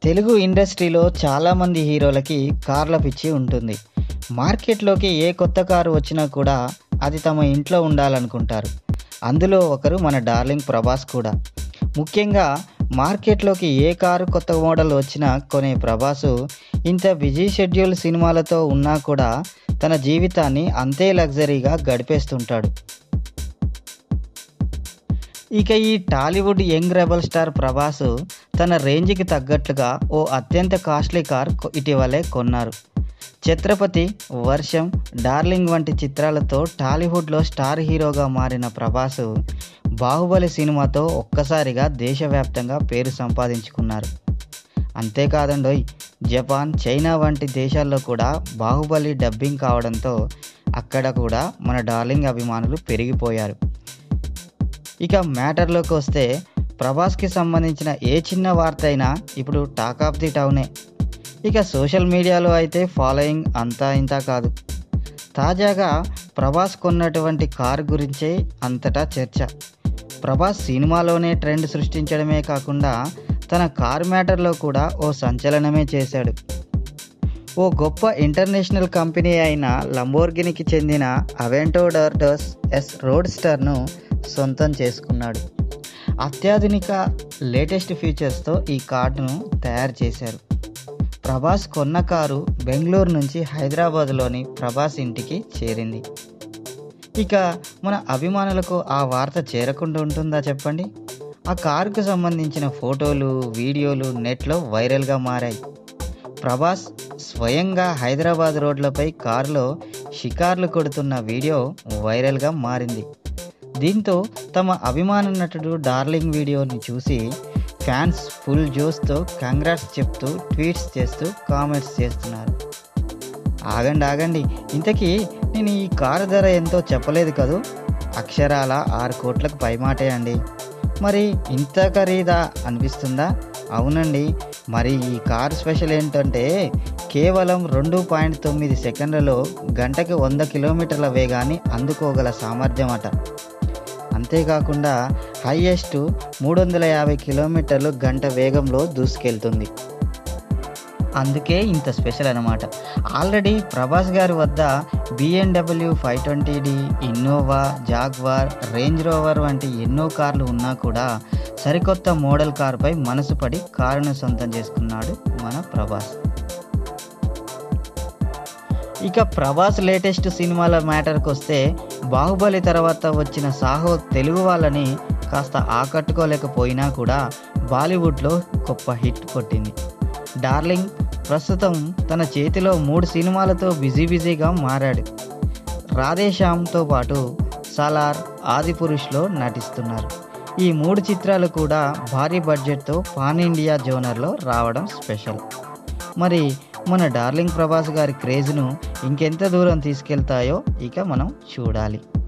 తెలుగు ఇండస్ట్రీలో చాలామంది హీరోలకి కార్ల పిచ్చి ఉంటుంది మార్కెట్లోకి ఏ కొత్త కారు వచ్చినా కూడా అది తమ ఇంట్లో ఉండాలనుకుంటారు అందులో ఒకరు మన డార్లింగ్ ప్రభాస్ కూడా ముఖ్యంగా మార్కెట్లోకి ఏ కారు కొత్త మోడల్ వచ్చినా కొనే ప్రభాసు ఇంత బిజీ షెడ్యూల్ సినిమాలతో ఉన్నా కూడా తన జీవితాన్ని అంతే లగ్జరీగా గడిపేస్తుంటాడు ఇక ఈ Tollywood young rebel star Prabhas తన రేంజ్కి తగ్గట్లుగా ఓ అత్యంత కాస్ట్లీ కార్ కొ- ఇటీవలే కొన్నారు ఛత్రపతి వర్షం డార్లింగ్ వంటి చిత్రాలతో టాలీవుడ్లో స్టార్ హీరోగా మారిన ప్రభాస్ బాహుబలి సినిమాతో ఒక్కసారిగా దేశవ్యాప్తంగా పేరు సంపాదించుకున్నారు అంతేకాదండోయ్ జపాన్ చైనా వంటి దేశాల్లో కూడా బాహుబలి డబ్బింగ్ కావడంతో అక్కడ కూడా మన డార్లింగ్ అభిమానులు పెరిగిపోయారు ఇక మ్యాటర్లోకి వస్తే ప్రభాస్కి సంబంధించిన ఏ చిన్న వార్త అయినా ఇప్పుడు టాక్ ఆఫ్ ది టౌనే ఇక సోషల్ మీడియాలో అయితే ఫాలోయింగ్ అంతా ఇంతా కాదు తాజాగా ప్రభాస్ కొన్నటువంటి కారు గురించే అంతటా చర్చ ప్రభాస్ సినిమాలోనే ట్రెండ్ సృష్టించడమే కాకుండా తన కారు మ్యాటర్లో కూడా ఓ సంచలనమే చేశాడు ఓ గొప్ప ఇంటర్నేషనల్ కంపెనీ అయిన లంబోర్గినికి చెందిన అవెంటో డర్డోస్ ఎస్ రోడ్ స్టార్ను సొంతం చేసుకున్నాడు అత్యాధునిక లేటెస్ట్ ఫీచర్స్తో ఈ కార్డును తయారు చేశారు ప్రభాస్ కొన్న కారు బెంగళూరు నుంచి హైదరాబాద్లోని ప్రభాస్ ఇంటికి చేరింది ఇక మన అభిమానులకు ఆ వార్త చేరకుండా ఉంటుందా చెప్పండి ఆ కారుకు సంబంధించిన ఫోటోలు వీడియోలు నెట్లో వైరల్గా మారాయి ప్రభాస్ స్వయంగా హైదరాబాద్ రోడ్లపై కారులో షికార్లు కొడుతున్న వీడియో వైరల్గా మారింది దీంతో తమ అభిమాన నటుడు డార్లింగ్ వీడియోని చూసి ఫ్యాన్స్ ఫుల్ జోస్తో కంగ్రాట్స్ చెప్తూ ట్వీట్స్ చేస్తూ కామెంట్స్ చేస్తున్నారు ఆగండి ఆగండి ఇంతకీ నేను ఈ కారు ధర ఎంతో చెప్పలేదు కదూ అక్షరాల ఆరు కోట్లకు పైమాటే అండి మరి ఇంత ఖరీదా అనిపిస్తుందా అవునండి మరి ఈ కారు స్పెషల్ ఏంటంటే కేవలం రెండు పాయింట్ తొమ్మిది సెకండ్లలో గంటకి వంద కిలోమీటర్ల వేగాన్ని అందుకోగల సామర్థ్యం అట అంతేకాకుండా హైయెస్ట్ మూడు వందల యాభై కిలోమీటర్లు గంట వేగంలో దూసుకెళ్తుంది అందుకే ఇంత స్పెషల్ అనమాట ఆల్రెడీ ప్రభాస్ గారి వద్ద BMW five twenty D Innova Jaguar Range Rover వంటి ఎన్నో కార్లు ఉన్నా కూడా సరికొత్త మోడల్ కారుపై మనసు పడి కారును సొంతం చేసుకున్నాడు మన ప్రభాస్ ఇక ప్రభాస్ లేటెస్ట్ సినిమాల మ్యాటర్కి వస్తే బాహుబలి తర్వాత వచ్చిన సాహో తెలుగు వాళ్ళని కాస్త ఆకట్టుకోలేకపోయినా కూడా బాలీవుడ్లో గొప్ప హిట్ కొట్టింది డార్లింగ్ ప్రస్తుతం తన చేతిలో మూడు సినిమాలతో బిజీ బిజీగా మారాడు రాధేశ్యామ్తో పాటు సలార్ ఆదిపురుష్లో నటిస్తున్నారు ఈ మూడు చిత్రాలు కూడా భారీ బడ్జెట్తో పాన్ ఇండియా జోనర్లో రావడం స్పెషల్ మరి మన డార్లింగ్ ప్రభాస్ గారి క్రేజ్ను ఇంకెంత దూరం తీసుకెళ్తాయో ఇక మనం చూడాలి